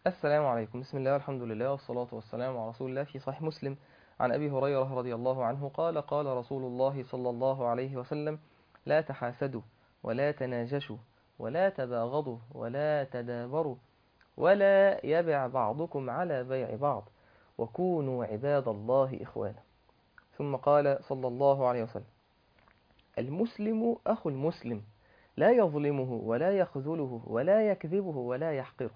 السلام عليكم بسم الله والحمد لله والصلاة والسلام على رسول الله في صحيح مسلم عن أبي هريرة رضي الله عنه قال قال رسول الله صلى الله عليه وسلم لا تحاسدوا ولا تناجشوا ولا تباغضوا ولا تدابروا ولا يبع بعضكم على بيع بعض وكونوا عباد الله إخوانا ثم قال صلى الله عليه وسلم المسلم أخو المسلم لا يظلمه ولا يخذله ولا يكذبه ولا يحقره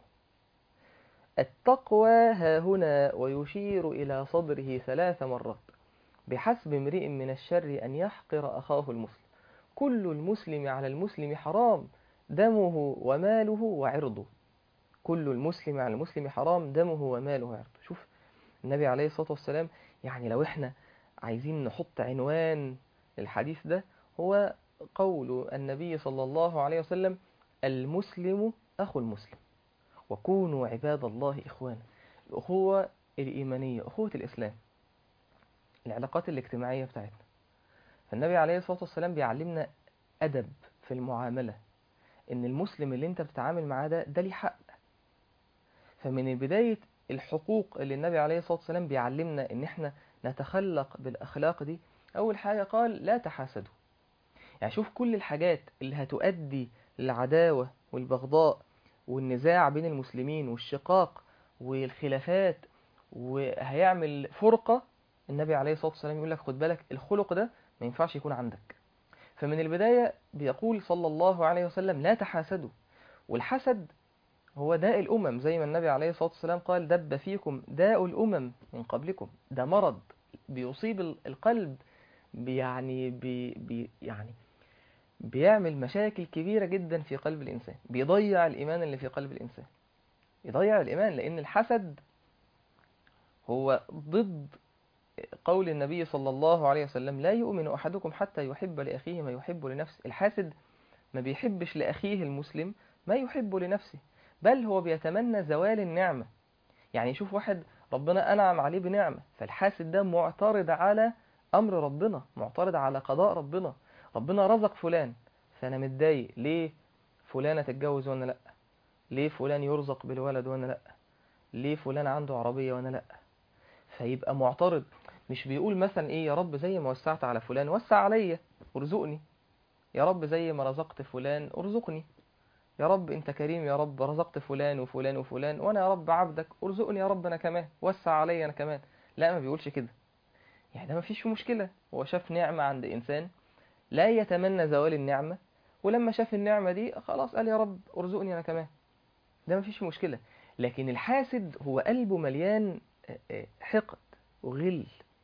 التقوى ها هنا ويشير إلى صدره ثلاث مرات بحسب امرئ من الشر أن يحقر أخاه المسلم كل المسلم على المسلم حرام دمه وماله وعرضه كل المسلم على المسلم حرام دمه وماله وعرضه شوف النبي عليه الصلاة والسلام يعني لو احنا عايزين نحط عنوان للحديث ده هو قول النبي صلى الله عليه وسلم المسلم أخو المسلم وكونوا عباد الله إخوانا الأخوة الإيمانية أخوة الإسلام العلاقات الاجتماعية بتاعتنا فالنبي عليه الصلاة والسلام بيعلمنا أدب في المعاملة إن المسلم اللي أنت بتتعامل معاه ده ده ليه حق فمن بداية الحقوق اللي النبي عليه الصلاة والسلام بيعلمنا إن إحنا نتخلق بالأخلاق دي أول حاجة قال لا تحاسدوا يعني شوف كل الحاجات اللي هتؤدي للعداوة والبغضاء والنزاع بين المسلمين والشقاق والخلافات وهيعمل فرقة النبي عليه الصلاة والسلام يقول لك خد بالك الخلق ده ما ينفعش يكون عندك فمن البداية بيقول صلى الله عليه وسلم لا تحاسدوا والحسد هو داء الأمم زي ما النبي عليه الصلاة والسلام قال دب فيكم داء الأمم من قبلكم ده مرض بيصيب القلب يعني بي بي يعني بيعمل مشاكل كبيرة جدا في قلب الإنسان بيضيع الإيمان اللي في قلب الإنسان يضيع الإيمان لأن الحسد هو ضد قول النبي صلى الله عليه وسلم لا يؤمن أحدكم حتى يحب لأخيه ما يحب لنفسه الحاسد ما بيحبش لأخيه المسلم ما يحب لنفسه بل هو بيتمنى زوال النعمة يعني شوف واحد ربنا أنعم عليه بنعمة فالحاسد ده معترض على أمر ربنا معترض على قضاء ربنا ربنا رزق فلان فأنا متضايق ليه فلانة تتجوز وأنا لأ ليه فلان يرزق بالولد وأنا لأ ليه فلان عنده عربية وأنا لأ فيبقى معترض مش بيقول مثلا إيه يا رب زي ما وسعت على فلان وسع عليا ارزقني يا رب زي ما رزقت فلان ارزقني يا رب انت كريم يا رب رزقت فلان وفلان وفلان وانا يا رب عبدك ارزقني يا رب انا كمان وسع عليا انا كمان لا ما بيقولش كده يعني ده ما فيش مشكلة هو شاف نعمة عند إنسان لا يتمنى زوال النعمة ولما شاف النعمة دي خلاص قال يا رب ارزقني أنا كمان ده ما فيش مشكلة لكن الحاسد هو قلبه مليان حقد وغل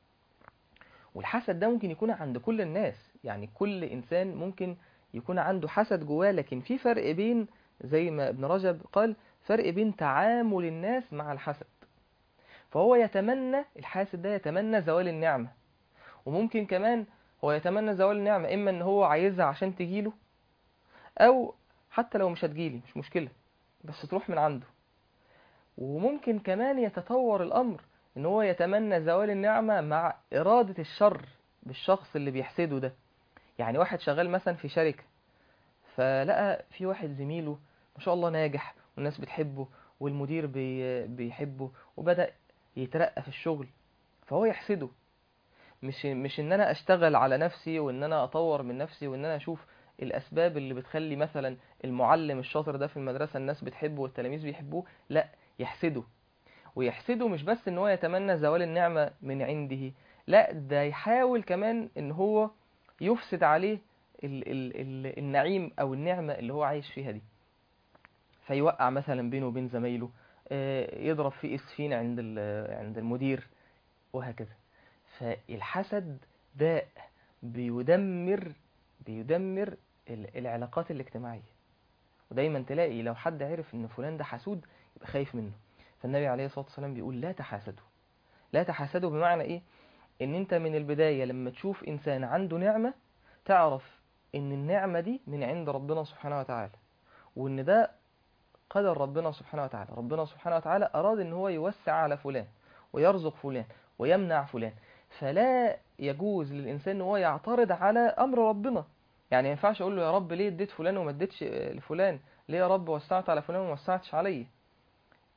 والحسد ده ممكن يكون عند كل الناس يعني كل إنسان ممكن يكون عنده حسد جواه لكن في فرق بين زي ما ابن رجب قال فرق بين تعامل الناس مع الحسد فهو يتمنى الحاسد ده يتمنى زوال النعمة وممكن كمان هو يتمنى زوال النعمة إما إن هو عايزها عشان تجيله أو حتى لو مش هتجيلي مش مشكلة بس تروح من عنده وممكن كمان يتطور الأمر إن هو يتمنى زوال النعمة مع إرادة الشر بالشخص اللي بيحسده ده يعني واحد شغال مثلا في شركة فلقى في واحد زميله ما شاء الله ناجح والناس بتحبه والمدير بي بيحبه وبدأ يترقى في الشغل فهو يحسده مش مش ان انا اشتغل على نفسي وان انا اطور من نفسي وان انا اشوف الاسباب اللي بتخلي مثلا المعلم الشاطر ده في المدرسة الناس بتحبه والتلاميذ بيحبوه لا يحسده ويحسده مش بس ان هو يتمنى زوال النعمة من عنده لا ده يحاول كمان ان هو يفسد عليه ال ال ال النعيم او النعمة اللي هو عايش فيها دي فيوقع مثلا بينه وبين زمايله يضرب فيه اسفين عند عند المدير وهكذا فالحسد داء بيدمر بيدمر العلاقات الاجتماعية ودايما تلاقي لو حد عرف ان فلان ده حسود يبقى خايف منه فالنبي عليه الصلاة والسلام بيقول لا تحاسدوا لا تحاسدوا بمعنى ايه ان انت من البداية لما تشوف انسان عنده نعمة تعرف ان النعمة دي من عند ربنا سبحانه وتعالى وان ده قدر ربنا سبحانه وتعالى ربنا سبحانه وتعالى أراد ان هو يوسع على فلان ويرزق فلان ويمنع فلان فلا يجوز للإنسان ان هو يعترض على أمر ربنا يعني ما ينفعش أقول له يا رب ليه اديت فلان وما اديتش لفلان ليه يا رب وسعت على فلان وما وسعتش عليا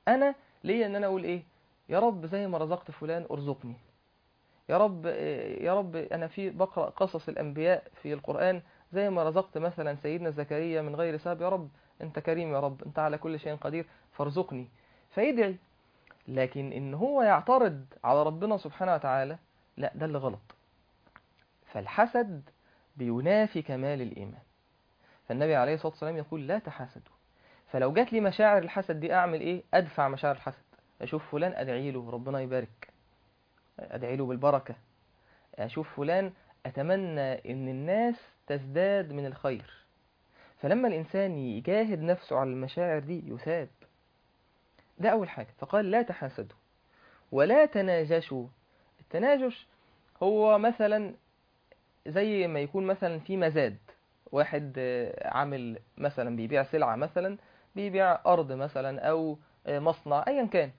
انا ليا ان انا اقول ايه يا رب زي ما رزقت فلان ارزقني يا رب يا رب انا في بقرا قصص الانبياء في القران زي ما رزقت مثلا سيدنا زكريا من غير سبب يا رب انت كريم يا رب انت على كل شيء قدير فارزقني فيدعي لكن ان هو يعترض على ربنا سبحانه وتعالى لا ده اللي غلط فالحسد بينافي كمال الايمان فالنبي عليه الصلاه والسلام يقول لا تحاسدوا فلو جات لي مشاعر الحسد دي اعمل ايه ادفع مشاعر الحسد اشوف فلان ادعي له ربنا يبارك ادعي له بالبركه اشوف فلان اتمنى ان الناس تزداد من الخير فلما الانسان يجاهد نفسه على المشاعر دي يثاب ده اول حاجه فقال لا تحاسدوا ولا تناجشوا التناجش هو مثلا زي ما يكون مثلا في مزاد واحد عامل مثلا بيبيع سلعه مثلا بيبيع ارض مثلا او مصنع ايا كان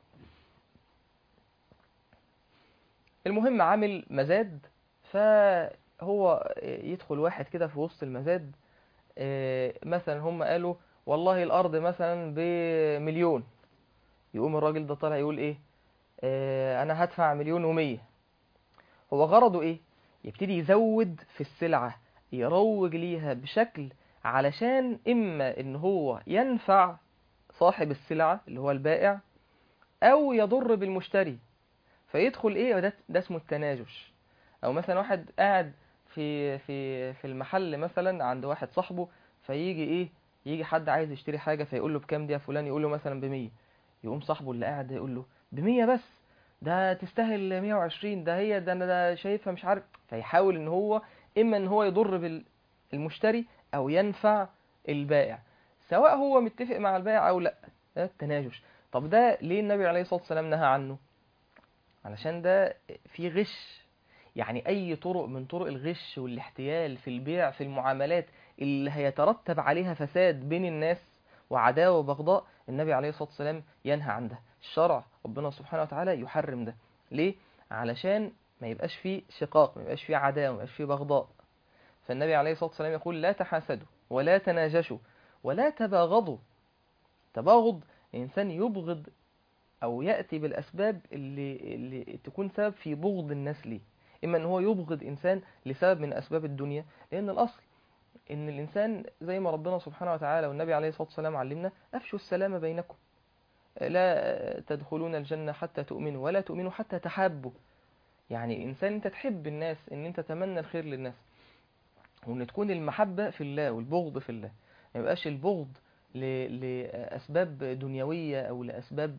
المهم عامل مزاد فهو يدخل واحد كده في وسط المزاد مثلا هم قالوا والله الارض مثلا بمليون يقوم الراجل ده طالع يقول ايه انا هدفع مليون ومية هو غرضه ايه يبتدي يزود في السلعة يروج ليها بشكل علشان اما ان هو ينفع صاحب السلعة اللي هو البائع او يضر بالمشتري فيدخل ايه ده, ده اسمه التناجش او مثلا واحد قاعد في في في المحل مثلا عند واحد صاحبه فيجي ايه يجي حد عايز يشتري حاجه فيقول له بكام دي يا فلان يقول له مثلا ب 100 يقوم صاحبه اللي قاعد يقول له ب 100 بس ده تستاهل 120 ده هي ده انا ده شايفها مش عارف فيحاول ان هو اما ان هو يضر بالمشتري او ينفع البائع سواء هو متفق مع البائع او لا ده التناجش طب ده ليه النبي عليه الصلاه والسلام نهى عنه علشان ده في غش يعني أي طرق من طرق الغش والاحتيال في البيع في المعاملات اللي هيترتب عليها فساد بين الناس وعداوة وبغضاء النبي عليه الصلاة والسلام ينهى عن ده الشرع ربنا سبحانه وتعالى يحرم ده ليه؟ علشان ما يبقاش فيه شقاق ما يبقاش فيه عداوة ما يبقاش فيه بغضاء فالنبي عليه الصلاة والسلام يقول لا تحاسدوا ولا تناجشوا ولا تباغضوا تباغض الإنسان يبغض أو يأتي بالأسباب اللي, اللي تكون سبب في بغض الناس ليه إما أن هو يبغض إنسان لسبب من أسباب الدنيا لأن الأصل إن الإنسان زي ما ربنا سبحانه وتعالى والنبي عليه الصلاة والسلام علمنا أفشوا السلام بينكم لا تدخلون الجنة حتى تؤمنوا ولا تؤمنوا حتى تحابوا يعني إنسان أنت تحب الناس إن أنت تتمنى الخير للناس وإن تكون المحبة في الله والبغض في الله ما يبقاش البغض لأسباب دنيوية أو لأسباب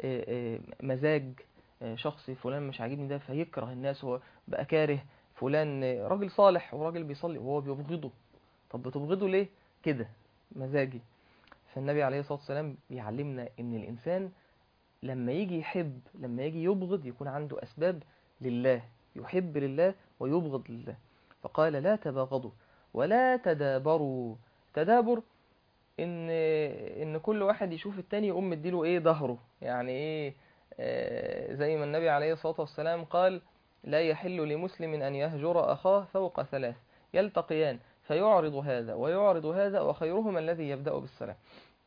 مزاج شخصي فلان مش عاجبني ده فيكره الناس هو بقى كاره فلان راجل صالح وراجل بيصلي وهو بيبغضه طب بتبغضه ليه كده مزاجي فالنبي عليه الصلاة والسلام بيعلمنا ان الانسان لما يجي يحب لما يجي يبغض يكون عنده اسباب لله يحب لله ويبغض لله فقال لا تباغضوا ولا تدابروا تدابر ان ان كل واحد يشوف التاني يقوم مديله ايه ظهره يعني ايه آه زي ما النبي عليه الصلاة والسلام قال لا يحل لمسلم أن يهجر أخاه فوق ثلاث يلتقيان فيعرض هذا ويعرض هذا وخيرهما الذي يبدأ بالسلام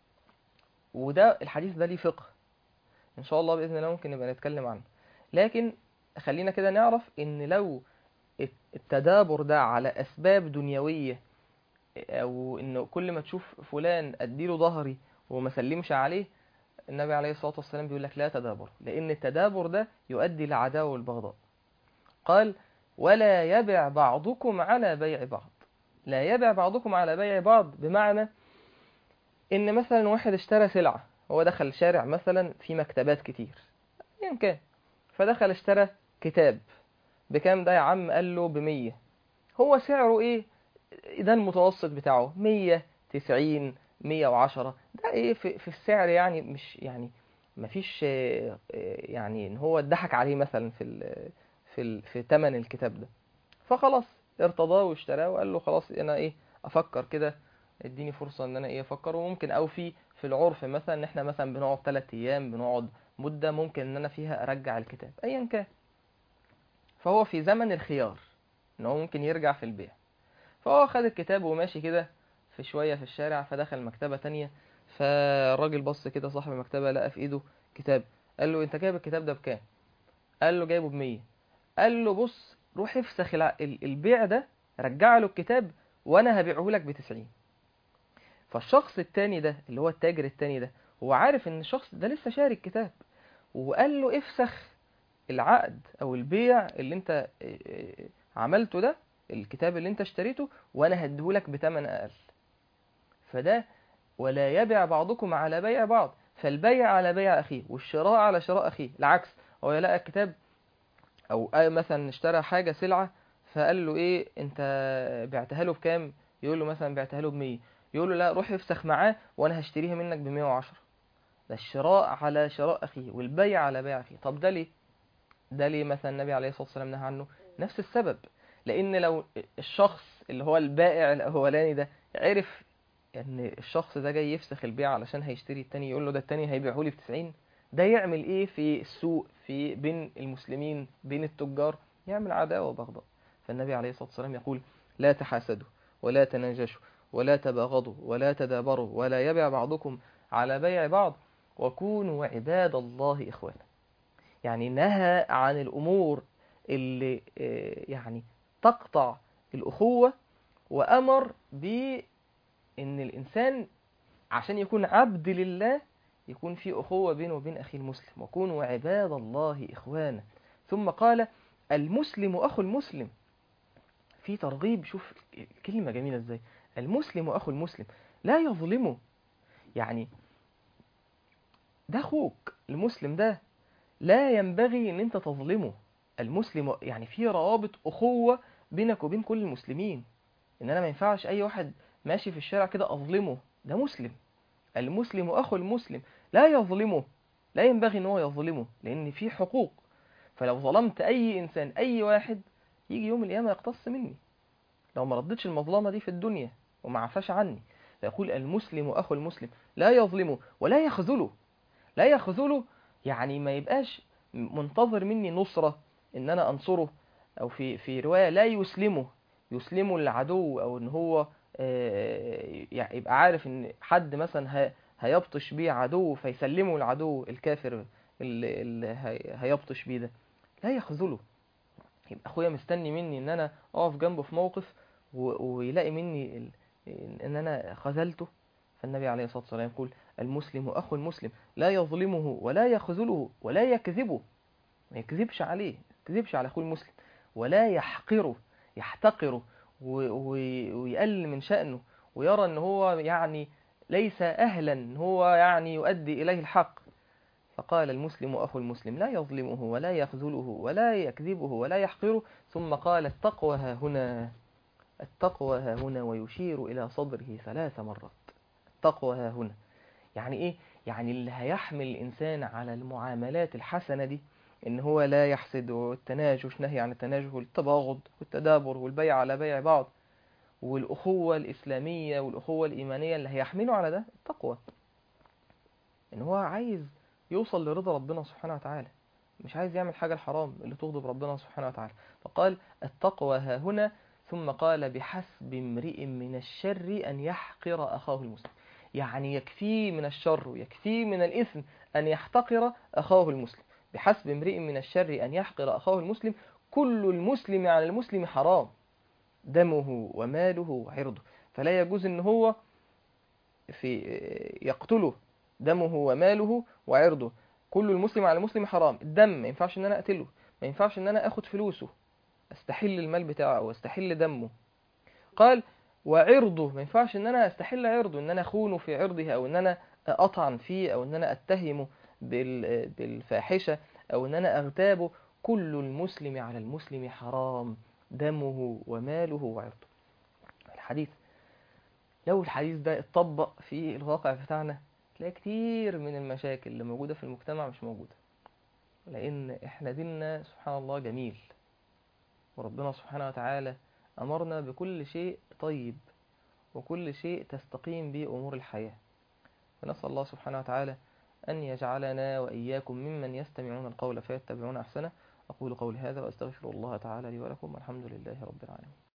وده الحديث ده ليه فقه إن شاء الله بإذن الله ممكن نبقى نتكلم عنه لكن خلينا كده نعرف إن لو التدابر ده على أسباب دنيوية أو إنه كل ما تشوف فلان أديله ظهري وما سلمش عليه النبي عليه الصلاة والسلام بيقول لك لا تدابر لأن التدابر ده يؤدي لعداوة والبغضاء قال ولا يبع بعضكم على بيع بعض لا يبع بعضكم على بيع بعض بمعنى ان مثلا واحد اشترى سلعة هو دخل شارع مثلا في مكتبات كتير ايا كان فدخل اشترى كتاب بكام ده يا عم قال له بمية هو سعره ايه ده المتوسط بتاعه مية تسعين مية وعشرة ده ايه في, في السعر يعني مش يعني مفيش يعني ان هو اتضحك عليه مثلا في ال في ال في تمن الكتاب ده فخلاص ارتضاه واشتراه وقال له خلاص انا ايه افكر كده اديني فرصه ان انا ايه افكر وممكن او في في العرف مثلا ان احنا مثلا بنقعد 3 ايام بنقعد مده ممكن ان انا فيها ارجع الكتاب ايا كان فهو في زمن الخيار ان هو ممكن يرجع في البيع فهو خد الكتاب وماشي كده في شويه في الشارع فدخل مكتبه تانية فالراجل بص كده صاحب المكتبه لقى في ايده كتاب قال له انت جايب الكتاب ده بكام قال له جايبه بمية قال له بص روح افسخ الع- ال- البيع ده رجع له الكتاب وانا هبيعه لك بتسعين فالشخص التاني ده اللي هو التاجر التاني ده هو عارف ان الشخص ده لسه شاري الكتاب وقال له افسخ العقد او البيع اللي انت اه، اه، عملته ده الكتاب اللي انت اشتريته وانا هديهولك بتمن اقل فده ولا يبع بعضكم على بيع بعض فالبيع على بيع اخيه والشراء على شراء اخيه العكس هو يلاقي الكتاب او آه مثلا اشترى حاجه سلعه فقال له ايه انت بعتها له بكام يقول له مثلا بعتها له ب 100 يقول له لا روح افسخ معاه وانا هشتريها منك ب 110 ده الشراء على شراء اخيه والبيع على بيع اخيه طب ده ليه ده ليه مثلا النبي عليه الصلاه والسلام نهى عنه نفس السبب لان لو الشخص اللي هو البائع الاولاني ده عرف ان الشخص ده جاي يفسخ البيع علشان هيشتري التاني يقول له ده التاني هيبيعه لي ب 90 ده يعمل ايه في السوق في بين المسلمين بين التجار يعمل عداوه وبغضاء فالنبي عليه الصلاه والسلام يقول لا تحاسدوا ولا تناجشوا ولا تباغضوا ولا تدابروا ولا يبع بعضكم على بيع بعض وكونوا عباد الله اخوانا يعني نهى عن الامور اللي آه، يعني تقطع الاخوه وامر بان الانسان عشان يكون عبد لله يكون في أخوة بينه وبين أخيه المسلم وكونوا عباد الله إخوانا ثم قال المسلم أخو المسلم في ترغيب شوف كلمة جميلة ازاي المسلم أخو المسلم لا يظلمه يعني ده أخوك المسلم ده لا ينبغي ان انت تظلمه المسلم يعني في روابط أخوة بينك وبين كل المسلمين ان انا ما ينفعش اي واحد ماشي في الشارع كده اظلمه ده مسلم المسلم اخو المسلم لا يظلمه لا ينبغي ان هو يظلمه لان في حقوق فلو ظلمت اي انسان اي واحد يجي يوم القيامه يقتص مني لو ما ردتش المظلمه دي في الدنيا وما عفاش عني يقول المسلم اخو المسلم لا يظلمه ولا يخذله لا يخذله يعني ما يبقاش منتظر مني نصره ان انا انصره او في في روايه لا يسلمه يسلمه العدو او ان هو آه، يعني يبقى عارف ان حد مثلا ه- هيبطش بيه عدو فيسلمه العدو الكافر اللي, اللي هي- هيبطش بيه ده لا يخذله يبقى اخويا مستني مني ان انا اقف جنبه في موقف و- ويلاقي مني ال- ان انا خذلته فالنبي عليه الصلاه والسلام يقول المسلم اخو المسلم لا يظلمه ولا يخذله ولا يكذبه ما يكذبش عليه ما يكذبش على اخوه المسلم ولا يحقره يحتقره و- و- ويقل من شأنه ويرى ان هو يعني ليس اهلا ان هو يعني يؤدي اليه الحق فقال المسلم اخو المسلم لا يظلمه ولا يخذله ولا يكذبه ولا يحقره ثم قال التقوى ها هنا التقوى ها هنا ويشير الى صدره ثلاث مرات التقوى ها هنا يعني ايه يعني اللي هيحمل الانسان على المعاملات الحسنه دي ان هو لا يحسد والتناجش نهي عن التناجش والتباغض والتدابر والبيع على بيع بعض والأخوة الإسلامية والأخوة الإيمانية اللي هيحمله على ده التقوى إن هو عايز يوصل لرضا ربنا سبحانه وتعالى مش عايز يعمل حاجة الحرام اللي تغضب ربنا سبحانه وتعالى فقال التقوى ها هنا ثم قال بحسب امرئ من الشر أن يحقر أخاه المسلم يعني يكفيه من الشر ويكفيه من الإثم أن يحتقر أخاه المسلم بحسب امرئ من الشر أن يحقر أخاه المسلم كل المسلم على المسلم حرام دمه وماله وعرضه فلا يجوز ان هو في يقتله دمه وماله وعرضه كل المسلم على المسلم حرام الدم ما ينفعش ان انا اقتله ما ينفعش ان انا اخد فلوسه استحل المال بتاعه او استحل دمه قال وعرضه ما ينفعش ان انا استحل عرضه ان انا اخونه في عرضه او ان انا اطعن فيه او ان انا اتهمه بال- بالفاحشة او ان انا اغتابه كل المسلم على المسلم حرام دمه وماله وعرضه الحديث لو الحديث ده اتطبق في الواقع بتاعنا تلاقي كتير من المشاكل اللي موجودة في المجتمع مش موجودة لأن احنا ديننا سبحان الله جميل وربنا سبحانه وتعالى أمرنا بكل شيء طيب وكل شيء تستقيم به أمور الحياة فنسأل الله سبحانه وتعالى أن يجعلنا وإياكم ممن يستمعون القول فيتبعون أحسنه أقول قولي هذا وأستغفر الله تعالى لي ولكم والحمد لله رب العالمين